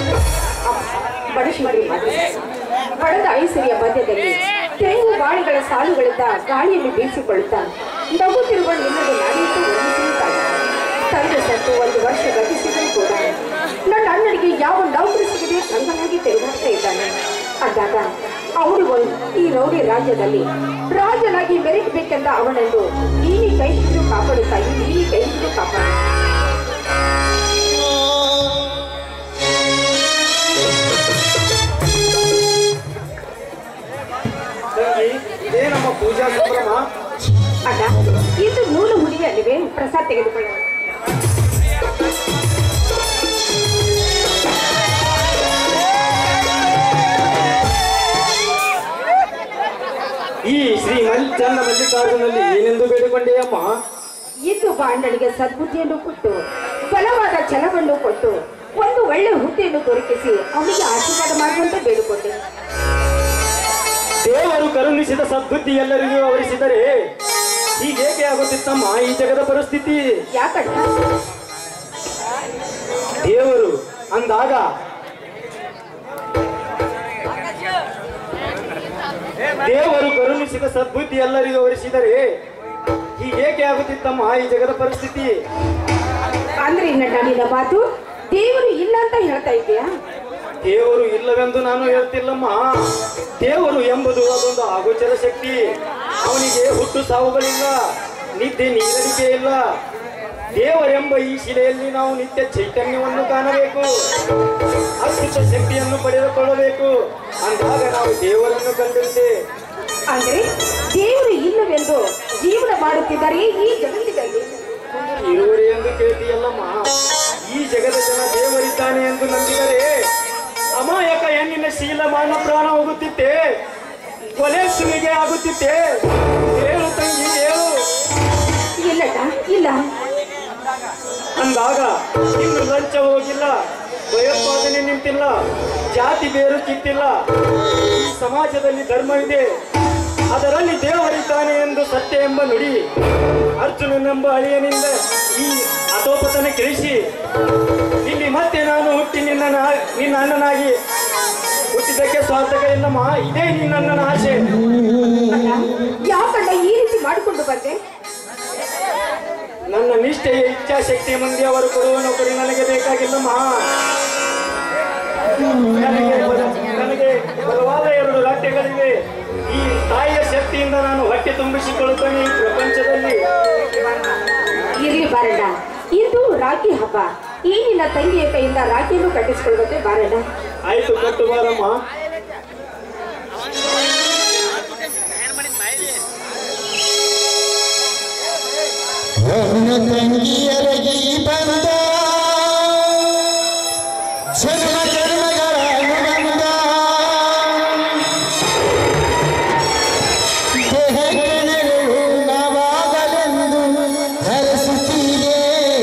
ಬಡಶಿವರಿ ಮಾತೆ ಬಡದ ಐಸಿರಿಯ ಮಧ್ಯದಲ್ಲಿ ತೆಂಗು ಗಾಳಿಗಳ ಸಾಲುಗಳಿಂದ ಗಾಳಿಯಲ್ಲಿ ಬೀಸಿಕೊಳ್ಳುತ್ತಾ ನಗುತ್ತಿರುವ ನಿನ್ನನ್ನು ನಾಡಿದ್ದು ವರ್ಣಿಸುತ್ತಾಳೆ ತಂದೆ ಸತ್ತು ಒಂದು ವರ್ಷ ಗತಿಸಿದರೂ ಕೂಡ ನನ್ನ ಅಣ್ಣನಿಗೆ ಯಾವ ನೌಕರಿ ಸಿಗದೆ ಕಂಗನಾಗಿ ತಿರುಗಾಡ್ತಾ ಇದ್ದಾನೆ ಅಂದಾಗ ಅವಳು ಒಂದು ಈ ರೌಡಿ ರಾಜ್ಯದಲ್ಲಿ ರಾಜನಾಗಿ ಮೆರೆಯಬೇಕೆಂದ ಅವನನ್ನು ನೀನಿ ಕೈ ಹಿಡಿದು ಕಾಪಾಡುತ್ತಾ ನೀನಿ ಕೈ ಹಿಡಿದು ಕಾಪಾಡು ತಂಗಿ ಇದೇ ನಮ್ಮ ಪೂಜಾ ಸಂಭ್ರಮ ಅಣ್ಣ ಇಂದು ನೂಲು ಹುಡುಗಿ ಅಲ್ಲಿವೆ ಪ್ರಸಾದ್ ತೆಗೆದುಕೊಳ್ಳೋಣ ಈ ಶ್ರೀ ಮಲ್ ಚಂದ ಮಲ್ಲಿಕಾರ್ಜುನಲ್ಲಿ ಏನೆಂದು ಬೇಡಿಕೊಂಡೆಯಮ್ಮ ಇಂದು ಬಾಂಡಳಿಗೆ ಸದ್ಬುದ್ಧಿಯನ್ನು ಕೊಟ್ಟು ಬಲವಾದ ಛಲವನ್ನು ಕೊಟ್ಟು ಒಂದು ಒಳ್ಳೆ ಹುದ್ದೆಯನ್ನು ದೊರಕಿಸಿ ಅವನಿಗೆ ಆಶೀರ್ವಾದ ಮಾಡುವಂತೆ ಬೇಡಿಕೊಂಡೆ ದೇವರು ಕರುಣಿಸಿದ ಸದ್ಬುದ್ಧಿ ಎಲ್ಲರಿಗೂ ಅವರಿಸಿದರೆ ಹೀಗೇಕೆ ಆಗುತ್ತಿತ್ತಮ್ಮ ಈ ಜಗದ ಪರಿಸ್ಥಿತಿ ಯಾಕಣ್ಣ ದೇವರು ಅಂದಾಗ ದೇವರು ಕರುಣಿಸಿದ ಸದ್ಬುದ್ಧಿ ಎಲ್ಲರಿಗೂ ಅವರಿಸಿದರೆ ಹೀಗೇಕೆ ಆಗುತ್ತಿತ್ತಮ್ಮ ಈ ಜಗದ ಪರಿಸ್ಥಿತಿ ಅಂದ್ರೆ ನನ್ನ ನಿನ್ನ ಮಾತು ದೇವರು ಇಲ್ಲ ಅಂತ ಹೇಳ್ತಾ ಇದೆಯಾ ದೇವರು ಇಲ್ಲವೆಂದು ನಾನು ಹೇಳ್ತಿಲ್ಲಮ್ಮ ದೇವರು ಎಂಬುದು ಅದೊಂದು ಅಗೋಚರ ಶಕ್ತಿ ಅವನಿಗೆ ಹುಟ್ಟು ಸಾವುಗಳಿಲ್ಲ ನಿದ್ದೆ ನೀರಡಿಕೆ ಇಲ್ಲ ದೇವರೆಂಬ ಈ ಶಿಲೆಯಲ್ಲಿ ನಾವು ನಿತ್ಯ ಚೈತನ್ಯವನ್ನು ಕಾಣಬೇಕು ಅದ್ಭುತ ಶಕ್ತಿಯನ್ನು ಪಡೆದುಕೊಳ್ಳಬೇಕು ಅಂದಾಗ ನಾವು ದೇವರನ್ನು ಕಂಡಂತೆ ಅಂದ್ರೆ ದೇವರು ಇಲ್ಲವೆಂದು ಜೀವನ ಮಾಡುತ್ತಿದ್ದಾರೆ ಈ ಜಗತ್ತಿನಲ್ಲಿ ಇರುವರೆ ಎಂದು ಕೇಳ್ತೀಯಲ್ಲಮ್ಮ ಈ ಜಗದ ಜನ ದೇವರಿದ್ದಾನೆ ಎಂದು ನಂಬಿದರೆ ಅಮಾಯಕ ಹೆಣ್ಣಿನ ಶೀಲ ಮಾನ ಪ್ರಾಣ ಹೋಗುತ್ತಿತ್ತೆ ಕೊಲೆ ಸುಲಿಗೆ ಆಗುತ್ತಿತ್ತೆ ಹೇಳು ತಂಗಿ ಹೇಳು ಇಲ್ಲಣ್ಣ ಇಲ್ಲ ಅಂದಾಗ ಇನ್ನು ಲಂಚ ಹೋಗಿಲ್ಲ ಭಯೋತ್ಪಾದನೆ ನಿಂತಿಲ್ಲ ಜಾತಿ ಬೇರು ಕಿತ್ತಿಲ್ಲ ಈ ಸಮಾಜದಲ್ಲಿ ಧರ್ಮವಿದೆ ಅದರಲ್ಲಿ ದೇವರಿದ್ದಾನೆ ಎಂದು ಸತ್ಯ ಎಂಬ ನುಡಿ ಅರ್ಜುನನೆಂಬ ಅಳಿಯನಿಂದ ಈ ಅತೋಪತನ ಕೇಳಿಸಿ ಇಲ್ಲಿ ಮತ್ತೆ ನಾನು ಹುಟ್ಟಿ ನಿನ್ನ ನಾ- ನಿನ್ನ ಅಣ್ಣನಾಗಿ ಹುಟ್ಟಿದ್ದಕ್ಕೆ ಸ್ವಾರ್ಥಕ ಇಲ್ಲಮ್ಮ ಇದೇ ನಿನ್ನ ಅಣ್ಣನ ಆಸೆ ಅಣ್ಣ ಯಾಕಣ್ಣ ಈ ರೀತಿ ಮಾಡಿಕೊಂಡು ಬಂದೆ ನನ್ನ ನಿಷ್ಠೆಯ ಇಚ್ಛಾಶಕ್ತಿ ಮುಂದೆ ಅವರು ಕೊಡುವ ನೌಕರಿ ನನಗೆ ಬೇಕಾಗಿಲ್ಲಮ್ಮ ನನಗೆ ಬಲ- ನನಗೆ ಬಲವಾದ ಎರಡು ರಾಜ್ಯಗಳಿವೆ ಈ ತಾಯಿಯ ಶಕ್ತಿಯಿಂದ ನಾನು ಹೊಟ್ಟೆ ತುಂಬಿಸಿಕೊಳ್ಳುತ್ತೇನೆ ಈ ಪ್ರಪಂಚದಲ್ಲಿ ಇರ್ಲಿ ಬಾರಣ್ಣ ಇಂದು ರಾಖಿ ಹಬ್ಬ ಈ ನಿನ್ನ ತಂಗಿಯ ಕೈಯಿಂದ ರಾಖಿಯನ್ನು ಕಟ್ಟಿಸಿಕೊಳ್ಳುತ್ತೆ ಬಾರಣ್ಣ ಆಯ್ತು ಕಟ್ಟು ಬಾರಮ್ಮ ಅವನ ತಂಗಿಯರಗಿ ಬಂದ ಜನ್ಮ ಜನ್ಮಗಳ ಅನುಬಂಧ ದೇಹಕ್ಕೆ ನೆರಳು ನಾವಾಗಲೆಂದು ಹರಸುತ್ತೀರೆ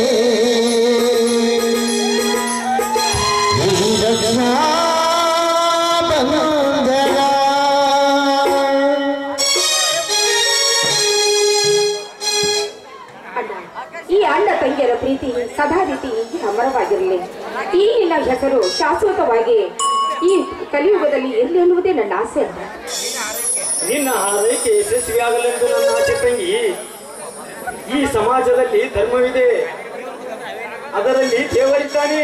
ಈ ರಕ್ಷಣಾ ಬಂಧನ ಅಣ್ಣ ಈ ಅಣ್ಣ ತಂಗಿಯರ ಪ್ರೀತಿ ಸದಾ ರೀತಿ ಹೀಗೆ ಅಮರವಾಗಿರಲಿ ಈ ನಿನ್ನ ಹೆಸರು ಶಾಶ್ವತವಾಗಿ ಈ ಕಲಿಯುಗದಲ್ಲಿ ಎಲ್ಲಿ ಅನ್ನುವುದೇ ನನ್ನ ಆಸೆ ಅಣ್ಣ ನಿನ್ನ ಹಾರೈಕೆ ಯಶಸ್ವಿಯಾಗಲೆಂದು ನನ್ನ ಆಸೆ ತಂಗಿ ಈ ಸಮಾಜದಲ್ಲಿ ಧರ್ಮವಿದೆ ಅದರಲ್ಲಿ ದೇವರಿದ್ದಾನೆ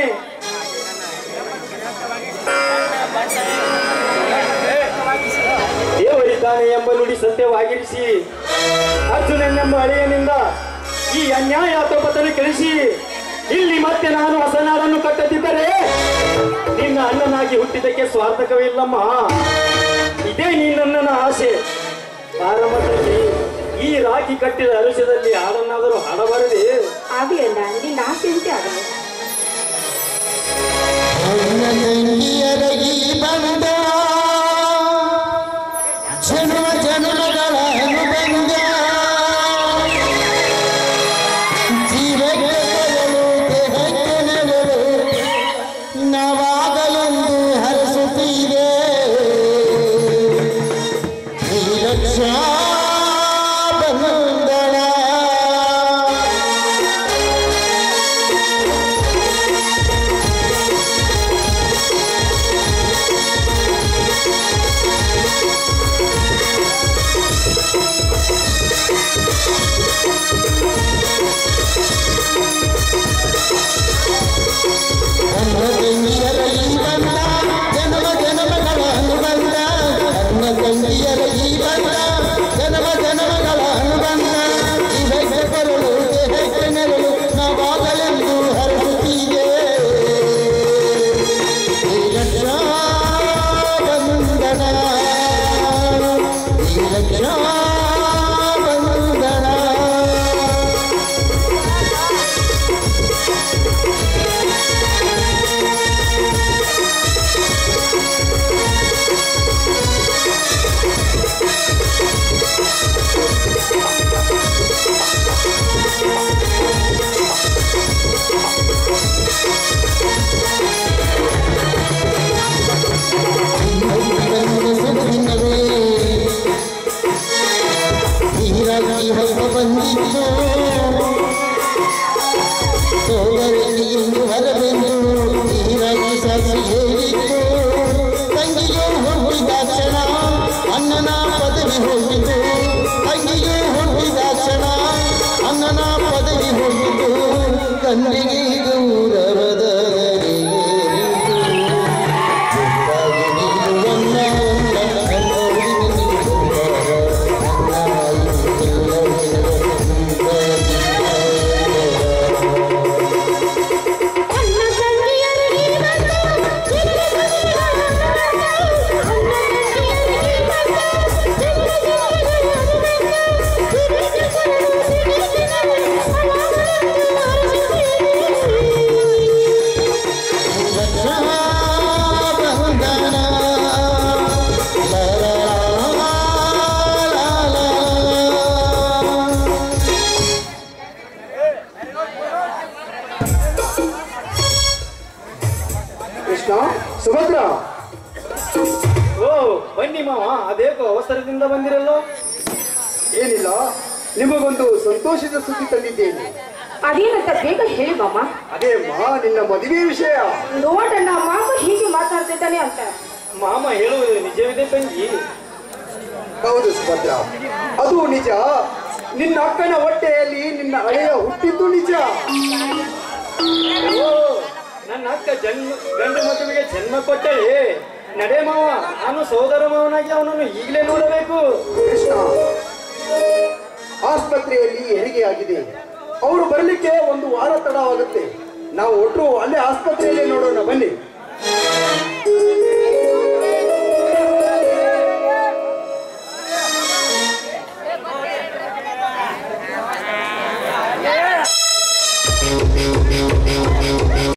ದೇವರಿದ್ದಾನೆ ಎಂಬ ನುಡಿ ಸತ್ಯವಾಗಿರಿಸಿ ಅರ್ಜುನನೆಂಬ ಅಳಿಯನಿಂದ ಈ ಅನ್ಯಾಯ ಆತೋಪತನ ಕೆಳಿಸಿ ಇಲ್ಲಿ ಮತ್ತೆ ನಾನು ಹೊಸನಾಡನ್ನು ಕಟ್ಟದಿದ್ದರೆ ನಿನ್ನ ಅಣ್ಣನಾಗಿ ಹುಟ್ಟಿದ್ದಕ್ಕೆ ಸ್ವಾರ್ಥಕವಿಲ್ಲಮ್ಮ ಇದೇ ನಿನ್ನಣ್ಣನ ಆಸೆ ಆರಂಭದಲ್ಲಿ ಈ ರಾಖಿ ಕಟ್ಟಿದ ಅರುಷದಲ್ಲಿ ಹಾಡನ್ನಾದರೂ ಹಾಡಬಾರದೆ ಆಗಲಿ ಅಣ್ಣ ನಿನ್ನ ಆಸೆಯಂತೆ ಆಗಲಿ ಅವನ ತಂಗಿಯರಗಿ ಬಂದ ಜನ್ಮ ಜನ್ಮಗಳ ಅನುಬಂಧ ಜೀವಕ್ಕೆ ಕೊಡಲು ದೇಹಕ್ಕೆ ನೆರಳು ನಾವಾಗಲೆಂದು ಹರಸುತ್ತೀರೆ ಈ ರಕ್ಷಾ ಬಂಧನ ಅಣ್ಣನ ಪದವಿ ಹೋಗಿದ್ದು ತಂಗಿಗೆ ಹುಟ್ಟಿದ ಕ್ಷಣ ಅಣ್ಣನ ಪದವಿ ಹೋಗಿದ್ದು ಕಣ್ಣಿಗೆ ಗೌರವದ ಅಣ್ಣ ತಂಗಿಯರು ನೀವಂತ ಚಿಕ್ಕ ಕೃಷ್ಣ ಸುಭದ್ರ ಓ ಬನ್ನಿ ಮಾವ ಅದೇಕೋ ಅವಸರದಿಂದ ಬಂದಿರಲ್ಲೋ ಏನಿಲ್ಲ ನಿಮಗೊಂದು ಸಂತೋಷದ ಸುದ್ದಿ ತಂದಿದ್ದೇನೆ ಅದೇನಂತ ಬೇಗ ಹೇಳಿ ಮಾಮ ಅದೇ ಮಾ ನಿನ್ನ ಮದುವೆ ವಿಷಯ ನೋಡಣ್ಣ ಮಾಮ ಹೀಗೆ ಮಾತಾಡ್ತಿದ್ದಾನೆ ಅಂತ ಮಾಮ ಹೇಳುವುದು ನಿಜವಿದೆ ತಂಗಿ ಹೌದು ಸುಭದ್ರ ಅದು ನಿಜ ನಿನ್ನ ಅಕ್ಕನ ಹೊಟ್ಟೆಯಲ್ಲಿ ನಿನ್ನ ಹಳೆಯ ಹುಟ್ಟಿದ್ದು ನಿಜ ಓ ನನ್ನ ಅಕ್ಕ ಜನ್ಮ ಗಂಡು ಮಗುವಿಗೆ ಜನ್ಮ ಕೊಟ್ಟಳೆ ನಡೆ ಮಾವ ನಾನು ಸೋದರ ಮಾವನಾಗಿ ಅವನನ್ನು ಈಗಲೇ ನೋಡಬೇಕು ಕೃಷ್ಣ ಆಸ್ಪತ್ರೆಯಲ್ಲಿ ಹೆರಿಗೆ ಆಗಿದೆ ಅವರು ಬರಲಿಕ್ಕೆ ಒಂದು ವಾರ ತಡವಾಗುತ್ತೆ ನಾವು ಒಟ್ಟರು ಅಲ್ಲೇ ಆಸ್ಪತ್ರೆಯಲ್ಲೇ ನೋಡೋಣ ಬನ್ನಿ ಿ